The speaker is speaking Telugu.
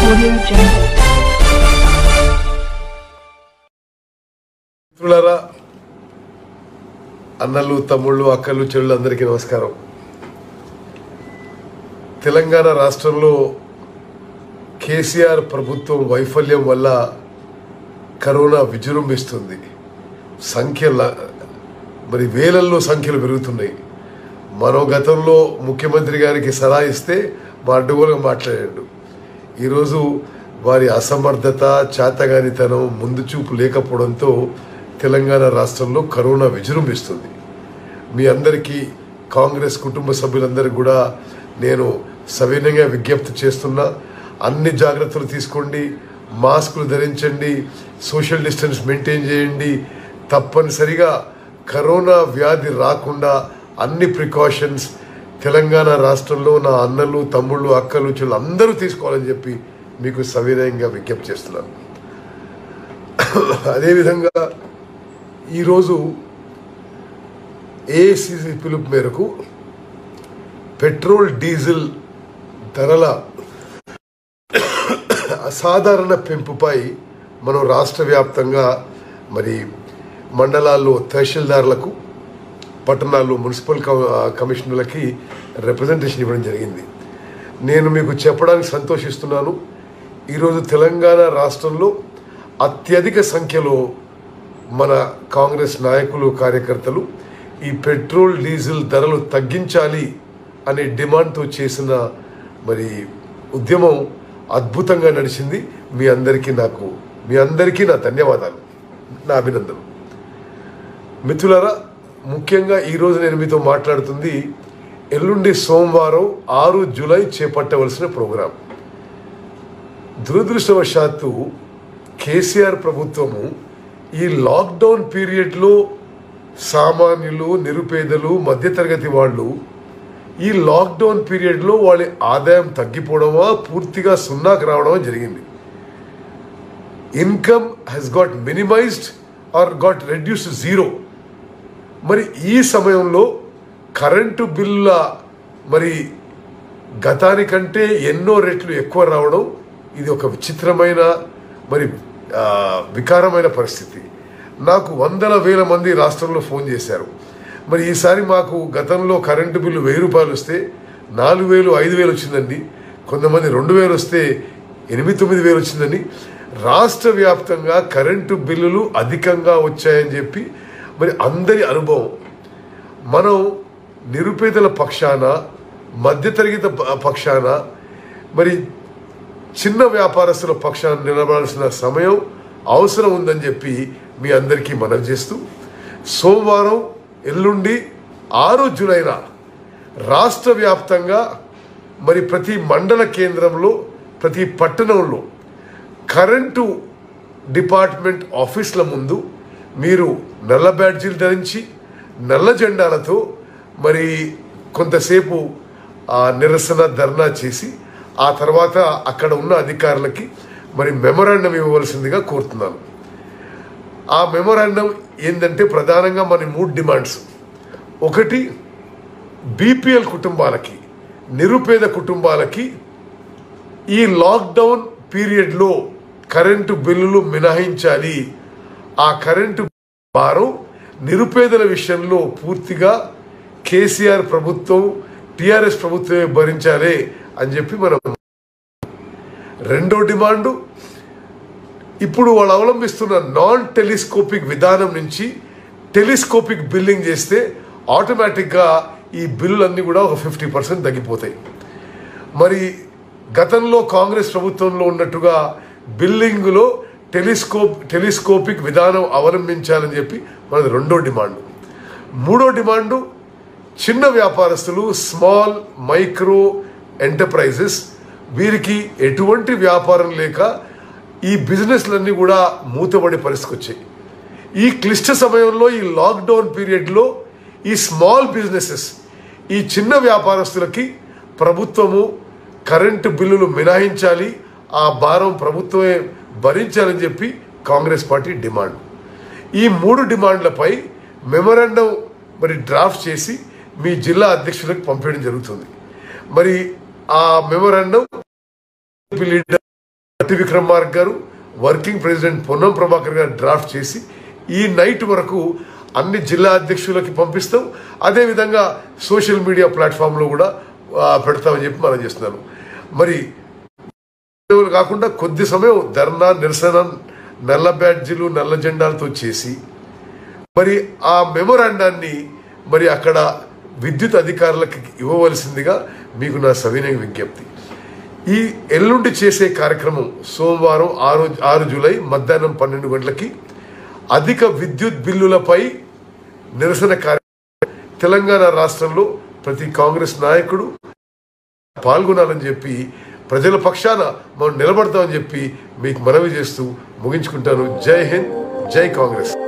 Audio Jungle. మిత్రులారా అన్నలు తమ్ముళ్ళు అక్కలు చెల్లు అందరికీ నమస్కారం తెలంగాణ రాష్ట్రంలో కేసీఆర్ ప్రభుత్వం వైఫల్యం వల్ల కరోనా విజృంభిస్తుంది సంఖ్యల మరి వేలల్లో సంఖ్యలు పెరుగుతున్నాయి మరో గతంలో ముఖ్యమంత్రి గారికి సలహా ఇస్తే మా అడ్డుగోలుగా మాట్లాడాడు ఈరోజు వారి అసమర్థత చాతగానితనం ముందు చూపు లేకపోవడంతో తెలంగాణ రాష్ట్రంలో కరోనా విజృంభిస్తుంది మీ అందరికీ కాంగ్రెస్ కుటుంబ సభ్యులందరికీ కూడా నేను సవినయంగా విజ్ఞప్తి చేస్తున్నా అన్ని జాగ్రత్తలు తీసుకోండి మాస్కులు ధరించండి సోషల్ డిస్టెన్స్ మెయింటైన్ చేయండి తప్పనిసరిగా కరోనా వ్యాధి రాకుండా అన్ని ప్రికాషన్స్ తెలంగాణ రాష్ట్రంలో నా అన్నలు తమ్ముళ్ళు అక్కలు చెల్లు అందరూ తీసుకోవాలని చెప్పి మీకు సవినయంగా విజ్ఞప్తి చేస్తున్నాను అదేవిధంగా ఈరోజు ఏఐసిసి పిలుపు మేరకు పెట్రోల్ డీజిల్ ధరల అసాధారణ పెంపుపై మనం రాష్ట్ర వ్యాప్తంగా మరి మండలాల్లో తహసీల్దార్లకు పట్టణాల్లో మున్సిపల్ కమ- కమిషనర్లకి రిప్రజెంటేషన్ ఇవ్వడం జరిగింది నేను మీకు చెప్పడానికి సంతోషిస్తున్నాను ఈరోజు తెలంగాణ రాష్ట్రంలో అత్యధిక సంఖ్యలో మన కాంగ్రెస్ నాయకులు కార్యకర్తలు ఈ పెట్రోల్ డీజిల్ ధరలు తగ్గించాలి అనే డిమాండ్తో చేసిన మరి ఉద్యమం అద్భుతంగా నడిచింది మీ అందరికీ నాకు మీ అందరికీ నా ధన్యవాదాలు నా అభినందనలు మిత్రులారా ముఖ్యంగా ఈరోజు నేను మీతో మాట్లాడుతుంది ఎల్లుండి సోమవారం ఆరు జూలై చేపట్టవలసిన ప్రోగ్రాం దురదృష్టవశాత్తు కేసీఆర్ ప్రభుత్వము ఈ లాక్డౌన్ పీరియడ్లో సామాన్యులు నిరుపేదలు మధ్యతరగతి వాళ్ళు ఈ లాక్డౌన్ పీరియడ్లో వాళ్ళ ఆదాయం తగ్గిపోవడమా పూర్తిగా సున్నాకు రావడమా జరిగింది income has got minimized or got reduce zero మరి ఈ సమయంలో కరెంటు బిల్లుల మరి గతానికంటే ఎన్నో రెట్లు ఎక్కువ రావడం ఇది ఒక విచిత్రమైన మరి ఆ, వికారమైన పరిస్థితి నాకు వందల వేల మంది రాష్ట్రంలో ఫోన్ చేశారు మరి ఈసారి మాకు గతంలో కరెంటు బిల్లు వెయ్యి రూపాయలు వస్తే నాలుగు వేలు ఐదు వేలు వచ్చిందండి కొంతమంది రెండు వేలు వస్తే ఎనిమిది తొమ్మిది వేలు వచ్చిందని రాష్ట్ర వ్యాప్తంగా కరెంటు బిల్లులు అధికంగా వచ్చాయని చెప్పి మరి అందరి అనుభవం మనం నిరుపేదల పక్షాన మధ్యతరగతి ప- పక్షాన మరి చిన్న వ్యాపారస్తుల పక్షాన నిలబడాల్సిన సమయం అవసరం ఉందని చెప్పి మీ అందరికీ మనవి చేస్తూ సోమవారం ఎల్లుండి ఆరు జూలైన రాష్ట్ర వ్యాప్తంగా మరి ప్రతి మండల కేంద్రంలో ప్రతి పట్టణంలో కరెంటు డిపార్ట్మెంట్ ఆఫీసుల ముందు మీరు నల్ల బ్యాడ్జీలు ధరించి నల్ల జెండాలతో మరి కొంతసేపు ఆ నిరసన ధర్నా చేసి ఆ తర్వాత అక్కడ ఉన్న అధికారులకి మరి మెమరాండం ఇవ్వవలసిందిగా కోరుతున్నాను ఆ మెమరాండం ఏంటంటే ప్రధానంగా మన మూడు డిమాండ్స్ ఒకటి బీపీఎల్ కుటుంబాలకి నిరుపేద కుటుంబాలకి ఈ లాక్డౌన్ పీరియడ్లో కరెంటు బిల్లులు మినహాయించాలి ఆ కరెంటు భారం నిరుపేదల విషయంలో పూర్తిగా కేసీఆర్ ప్రభుత్వం టిఆర్ఎస్ ప్రభుత్వమే భరించాలి అని చెప్పి మనం రెండో డిమాండు ఇప్పుడు వాళ్ళు అవలంబిస్తున్న నాన్ టెలిస్కోపిక్ విధానం నుంచి టెలిస్కోపిక్ బిల్లింగ్ చేస్తే ఆటోమేటిక్గా ఈ బిల్లులన్నీ కూడా ఒక ఫిఫ్టీ పర్సెంట్ తగ్గిపోతాయి మరి గతంలో కాంగ్రెస్ ప్రభుత్వంలో ఉన్నట్టుగా బిల్లింగ్లో టెలిస్కోప్ టెలిస్కోపిక్ విధానం అవలంబించాలని చెప్పి మనది రెండో డిమాండ్ మూడో డిమాండు చిన్న వ్యాపారస్తులు స్మాల్ మైక్రో ఎంటర్ప్రైజెస్ వీరికి ఎటువంటి వ్యాపారం లేక ఈ బిజినెస్లన్నీ కూడా మూతబడి పరిస్థితికి వచ్చాయి ఈ క్లిష్ట సమయంలో ఈ లాక్డౌన్ పీరియడ్లో ఈ స్మాల్ బిజినెసెస్ ఈ చిన్న వ్యాపారస్తులకి ప్రభుత్వము కరెంటు బిల్లులు మినహాయించాలి ఆ భారం ప్రభుత్వమే భరించాలని చెప్పి కాంగ్రెస్ పార్టీ డిమాండ్ ఈ మూడు డిమాండ్లపై మెమరాండం మరి డ్రాఫ్ట్ చేసి మీ జిల్లా అధ్యక్షులకు పంపించడం జరుగుతుంది మరి ఆ మెమరాండం లీడర్ భట్టి విక్రమార్క గారు వర్కింగ్ ప్రెసిడెంట్ పొన్నం ప్రభాకర్ గారు డ్రాఫ్ట్ చేసి ఈ నైట్ వరకు అన్ని జిల్లా అధ్యక్షులకి పంపిస్తాం అదేవిధంగా సోషల్ మీడియా ప్లాట్ఫామ్లో కూడా ఆ, పెడతామని చెప్పి మనం చేస్తున్నాను మరి ఉద్యోగులు కాకుండా కొద్ది సమయం ధర్నా నిరసన నల్ల బ్యాడ్జీలు నల్ల జెండాలతో చేసి మరి ఆ మెమొరాండాన్ని మరి అక్కడ విద్యుత్ అధికారులకు ఇవ్వవలసిందిగా మీకు నా సవినయ విజ్ఞప్తి ఈ ఎల్లుండి చేసే కార్యక్రమం సోమవారం ఆరు ఆరు జూలై మధ్యాహ్నం పన్నెండు గంటలకి అధిక విద్యుత్ బిల్లులపై నిరసన కార్యక్రమం తెలంగాణ రాష్ట్రంలో ప్రతి కాంగ్రెస్ నాయకుడు పాల్గొనాలని చెప్పి ప్రజల పక్షాన మనం నిలబడతామని చెప్పి మీకు మనవి చేస్తూ ముగించుకుంటాను జై హింద్ జై కాంగ్రెస్